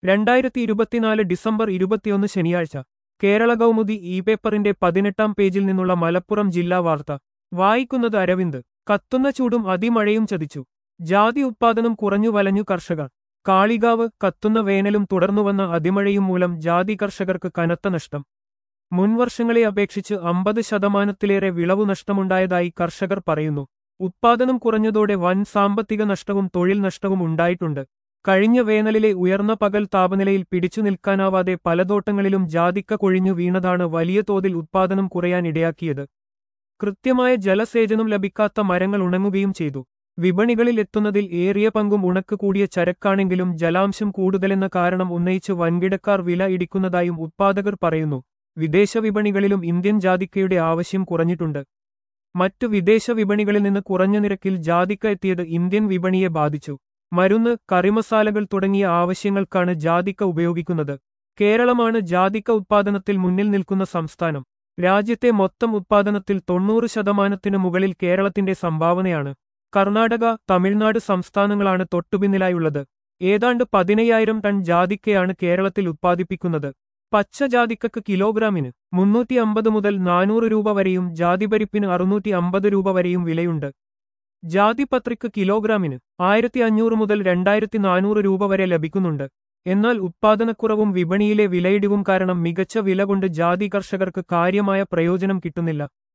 രണ്ടായിരത്തി ഇരുപത്തിനാല് ഡിസംബർ ഇരുപത്തിയൊന്ന് ശനിയാഴ്ച കേരള കൗമുദി ഇ പേപ്പറിന്റെ പതിനെട്ടാം പേജിൽ നിന്നുള്ള മലപ്പുറം ജില്ലാ വാർത്ത വായിക്കുന്നത് അരവിന്ദ് കത്തുന്ന ചൂടും അതിമഴയും ചതിച്ചു ജാതി ഉത്പാദനം കുറഞ്ഞു വലഞ്ഞു കർഷകർ കാളികാവ് കത്തുന്ന വേനലും തുടർന്നുവന്ന അതിമഴയും മൂലം ജാതി കർഷകർക്ക് കനത്ത നഷ്ടം മുൻവർഷങ്ങളെ അപേക്ഷിച്ച് അമ്പത് ശതമാനത്തിലേറെ വിളവു നഷ്ടമുണ്ടായതായി കർഷകർ പറയുന്നു ഉത്പാദനം കുറഞ്ഞതോടെ വൻ സാമ്പത്തിക നഷ്ടവും തൊഴിൽ നഷ്ടവും ഉണ്ടായിട്ടുണ്ട് കഴിഞ്ഞ വേനലിലെ ഉയർന്ന പകൽ താപനിലയിൽ പിടിച്ചു നിൽക്കാനാവാതെ പല തോട്ടങ്ങളിലും ജാതിക്ക കൊഴിഞ്ഞു വീണതാണ് വലിയ തോതിൽ ഉത്പാദനം കുറയാൻ ഇടയാക്കിയത് കൃത്യമായ ജലസേചനം ലഭിക്കാത്ത മരങ്ങൾ ഉണങ്ങുകയും ചെയ്തു വിപണികളിൽ എത്തുന്നതിൽ ഏറിയ പങ്കും ഉണക്ക് കൂടിയ ചരക്കാണെങ്കിലും ജലാംശം കൂടുതലെന്ന കാരണം ഉന്നയിച്ച് വൻകിടക്കാർ വില ഇടിക്കുന്നതായും ഉത്പാദകർ പറയുന്നു വിദേശ വിപണികളിലും ഇന്ത്യൻ ജാതിക്കയുടെ ആവശ്യം കുറഞ്ഞിട്ടുണ്ട് മറ്റു വിദേശ വിപണികളിൽ നിന്ന് കുറഞ്ഞ നിരക്കിൽ ജാതിക്ക എത്തിയത് ഇന്ത്യൻ വിപണിയെ ബാധിച്ചു മരുന്ന് കറിമസാലകൾ തുടങ്ങിയ ആവശ്യങ്ങൾക്കാണ് ജാതിക്ക ഉപയോഗിക്കുന്നത് കേരളമാണ് ജാതിക്ക ഉത്പാദനത്തിൽ മുന്നിൽ നിൽക്കുന്ന സംസ്ഥാനം രാജ്യത്തെ മൊത്തം ഉത്പാദനത്തിൽ തൊണ്ണൂറ് ശതമാനത്തിനു മുകളിൽ കേരളത്തിന്റെ സംഭാവനയാണ് കർണാടക തമിഴ്നാട് സംസ്ഥാനങ്ങളാണ് തൊട്ടുപിന്നിലായുള്ളത് ഏതാണ്ട് പതിനയ്യായിരം ടൺ ജാതിക്കയാണ് കേരളത്തിൽ ഉത്പാദിപ്പിക്കുന്നത് പച്ച ജാതിക്കക്ക് കിലോഗ്രാമിന് മുന്നൂറ്റി അമ്പത് മുതൽ നാനൂറ് രൂപ വരെയും ജാതിപരിപ്പിന് അറുന്നൂറ്റി അമ്പത് രൂപ വരെയും വിലയുണ്ട് ജാതിപത്രിക്ക് കിലോഗ്രാമിന് ആയിരത്തി അഞ്ഞൂറ് മുതൽ രണ്ടായിരത്തി നാനൂറ് രൂപ വരെ ലഭിക്കുന്നുണ്ട് എന്നാൽ ഉത്പാദനക്കുറവും വിപണിയിലെ വിലയിടിവും കാരണം മികച്ച വില കൊണ്ട് ജാതി കർഷകർക്ക് കാര്യമായ പ്രയോജനം കിട്ടുന്നില്ല